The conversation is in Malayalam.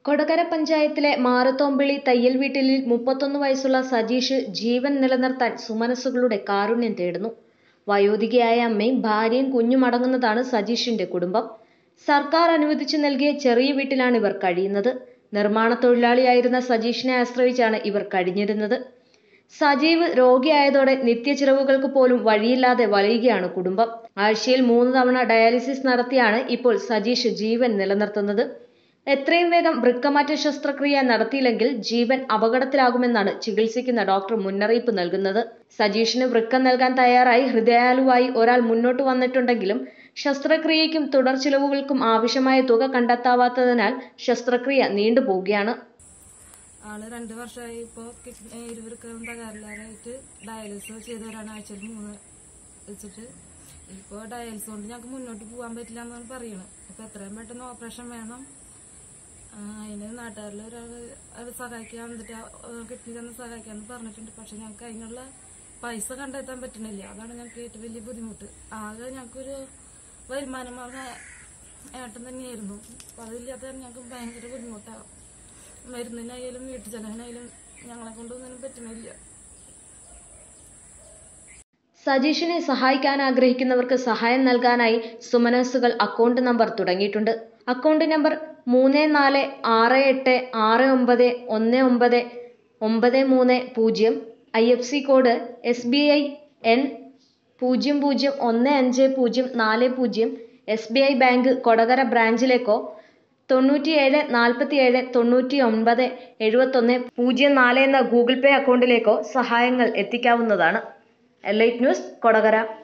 കൊടകര പഞ്ചായത്തിലെ മാറത്തോമ്പിളി തയ്യൽ വീട്ടിലിൽ മുപ്പത്തൊന്ന് വയസ്സുള്ള സജീഷ് ജീവൻ നിലനിർത്താൻ സുമനസ്സുകളുടെ കാരുണ്യം തേടുന്നു വയോധികയായ അമ്മയും ഭാര്യയും കുഞ്ഞും അടങ്ങുന്നതാണ് സജീഷിന്റെ കുടുംബം സർക്കാർ അനുവദിച്ചു നൽകിയ ചെറിയ വീട്ടിലാണ് ഇവർ കഴിയുന്നത് നിർമ്മാണ തൊഴിലാളിയായിരുന്ന സജീഷിനെ ആശ്രയിച്ചാണ് ഇവർ കഴിഞ്ഞിരുന്നത് സജീവ് രോഗിയായതോടെ നിത്യചിലവുകൾക്ക് പോലും വഴിയില്ലാതെ വലയുകയാണ് കുടുംബം ആഴ്ചയിൽ മൂന്ന് തവണ ഡയാലിസിസ് നടത്തിയാണ് ഇപ്പോൾ സജീഷ് ജീവൻ നിലനിർത്തുന്നത് എത്രയും വേഗം വൃക്കമാറ്റ ശസ്ത്രക്രിയ നടത്തിയില്ലെങ്കിൽ ജീവൻ അപകടത്തിലാകുമെന്നാണ് ചികിത്സിക്കുന്ന ഡോക്ടർ മുന്നറിയിപ്പ് നൽകുന്നത് സജീഷിന് വൃക്ക നൽകാൻ തയ്യാറായി ഹൃദയാലുവായി ഒരാൾ മുന്നോട്ട് വന്നിട്ടുണ്ടെങ്കിലും ശസ്ത്രക്രിയയ്ക്കും തുടർ ചിലവുകൾക്കും ആവശ്യമായ തുക കണ്ടെത്താവാത്തതിനാൽ ശസ്ത്രക്രിയ നീണ്ടുപോവുകയാണ് ആള് രണ്ട് വർഷമായി ഇപ്പോൾ ഇരുവർക്കും തകരാറിലായിട്ട് ഡയാലിസിസ് ചെയ്ത് വരാൻ ആഴ്ചയിൽ മൂന്ന് വെച്ചിട്ട് ഇപ്പോൾ ഡയാലിസിസ് കൊണ്ട് ഞങ്ങൾക്ക് മുന്നോട്ട് പോകാൻ പറ്റില്ല എന്നാണ് പറയുന്നത് അപ്പോൾ എത്രയും പെട്ടെന്ന് ഓപ്പറേഷൻ വേണം ആ, അതിന് നാട്ടുകാരിൽ ഒരാൾ അത് സഹായിക്കാൻ എന്നിട്ട് കിഡ്നി തന്നെ സഹായിക്കാന്ന് പറഞ്ഞിട്ടുണ്ട് പക്ഷെ ഞങ്ങൾക്ക് അതിനുള്ള പൈസ കണ്ടെത്താൻ പറ്റണില്ല അതാണ് ഞങ്ങൾക്ക് ഏറ്റവും വലിയ ബുദ്ധിമുട്ട് ആകെ ഞങ്ങൾക്കൊരു വരുമാനം മാർഗം ഏട്ടൻ തന്നെയായിരുന്നു അപ്പോൾ അതില്ലാത്ത കാരണം ഞങ്ങൾക്ക് ഭയങ്കര ബുദ്ധിമുട്ടാണ് മരുന്നിനായാലും വീട്ടു ചെലവിനായാലും ഞങ്ങളെ കൊണ്ടൊന്നിനും പറ്റണില്ല സജീഷിനെ സഹായിക്കാൻ ആഗ്രഹിക്കുന്നവർക്ക് സഹായം നൽകാനായി സുമനസ്സുകൾ അക്കൗണ്ട് നമ്പർ തുടങ്ങിയിട്ടുണ്ട് അക്കൗണ്ട് നമ്പർ മൂന്ന് നാല് ആറ് എട്ട് ആറ് ഒമ്പത് ഒന്ന് ഒമ്പത് ഒമ്പത് മൂന്ന് പൂജ്യം I F C code S B I N പൂജ്യം പൂജ്യം ഒന്ന് അഞ്ച് പൂജ്യം നാല് പൂജ്യം S B I bank Kodakara ബ്രാഞ്ചിലേക്കോ തൊണ്ണൂറ്റിയേഴ് നാൽപ്പത്തിയേഴ് തൊണ്ണൂറ്റി ഒൻപത് എഴുപത്തൊന്ന് പൂജ്യം നാല് എന്ന ഗൂഗിൾ പേ അക്കൗണ്ടിലേക്കോ സഹായങ്ങൾ എത്തിക്കാവുന്നതാണ് എലൈറ്റ് ന്യൂസ് കൊടകര